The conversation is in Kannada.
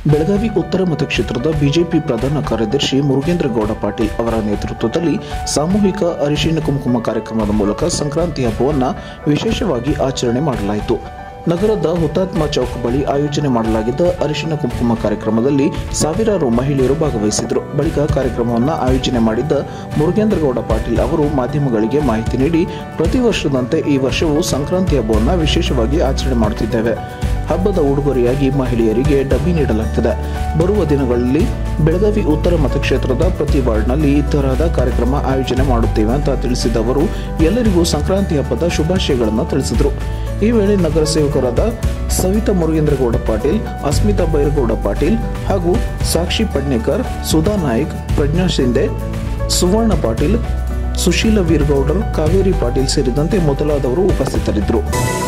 ಬೆಳಗಾವಿ ಉತ್ತರ ಮತಕ್ಷೇತ್ರದ ಬಿಜೆಪಿ ಪ್ರಧಾನ ಕಾರ್ಯದರ್ಶಿ ಮುರುಗೇಂದ್ರ ಗೌಡ ಪಾಟೀಲ್ ಅವರ ನೇತೃತ್ವದಲ್ಲಿ ಸಾಮೂಹಿಕ ಅರಿಶಿನ ಕುಂಕುಮ ಕಾರ್ಯಕ್ರಮದ ಮೂಲಕ ಸಂಕ್ರಾಂತಿ ಹಬ್ಬವನ್ನು ವಿಶೇಷವಾಗಿ ಆಚರಣೆ ಮಾಡಲಾಯಿತು ನಗರದ ಹುತಾತ್ಮ ಚೌಕ್ ಬಳಿ ಆಯೋಜನೆ ಮಾಡಲಾಗಿದ್ದ ಅರಿಶಿನ ಕುಂಕುಮ ಕಾರ್ಯಕ್ರಮದಲ್ಲಿ ಸಾವಿರಾರು ಮಹಿಳೆಯರು ಭಾಗವಹಿಸಿದರು ಬಳಿಕ ಕಾರ್ಯಕ್ರಮವನ್ನು ಆಯೋಜನೆ ಮಾಡಿದ್ದ ಮುರುಗೇಂದ್ರ ಗೌಡ ಪಾಟೀಲ್ ಅವರು ಮಾಧ್ಯಮಗಳಿಗೆ ಮಾಹಿತಿ ನೀಡಿ ಪ್ರತಿ ವರ್ಷದಂತೆ ಈ ವರ್ಷವೂ ಸಂಕ್ರಾಂತಿ ಹಬ್ಬವನ್ನು ವಿಶೇಷವಾಗಿ ಆಚರಣೆ ಮಾಡುತ್ತಿದ್ದೇವೆ ಹಬ್ಬದ ಉಡುಗೊರೆಯಾಗಿ ಮಹಿಳೆಯರಿಗೆ ಡಬ್ಬಿ ನೀಡಲಾಗ್ತದೆ ಬರುವ ದಿನಗಳಲ್ಲಿ ಬೆಳಗಾವಿ ಉತ್ತರ ಮತಕ್ಷೇತ್ರದ ಪ್ರತಿ ವಾರ್ಡ್ನಲ್ಲಿ ಈ ತರಹದ ಕಾರ್ಯಕ್ರಮ ಆಯೋಜನೆ ಮಾಡುತ್ತೇವೆ ಅಂತ ತಿಳಿಸಿದ ಅವರು ಎಲ್ಲರಿಗೂ ಸಂಕ್ರಾಂತಿ ಹಬ್ಬದ ಶುಭಾಶಯಗಳನ್ನು ತಿಳಿಸಿದರು ಈ ವೇಳೆ ನಗರ ಸೇವಕರಾದ ಸವಿತಾ ಮುರುಗೇಂದ್ರಗೌಡ ಪಾಟೀಲ್ ಅಸ್ಮಿತಾ ಬೈರಗೌಡ ಪಾಟೀಲ್ ಹಾಗೂ ಸಾಕ್ಷಿ ಪಡ್ನೇಕರ್ ಸುಧಾ ನಾಯ್ಕ್ ಪ್ರಜ್ಞಾ ಶಿಂದೆ ಸುವರ್ಣ ಪಾಟೀಲ್ ಸುಶೀಲ ವೀರಗೌಡರ್ ಕಾವೇರಿ ಪಾಟೀಲ್ ಸೇರಿದಂತೆ ಮೊದಲಾದವರು ಉಪಸ್ಥಿತರಿದ್ದರು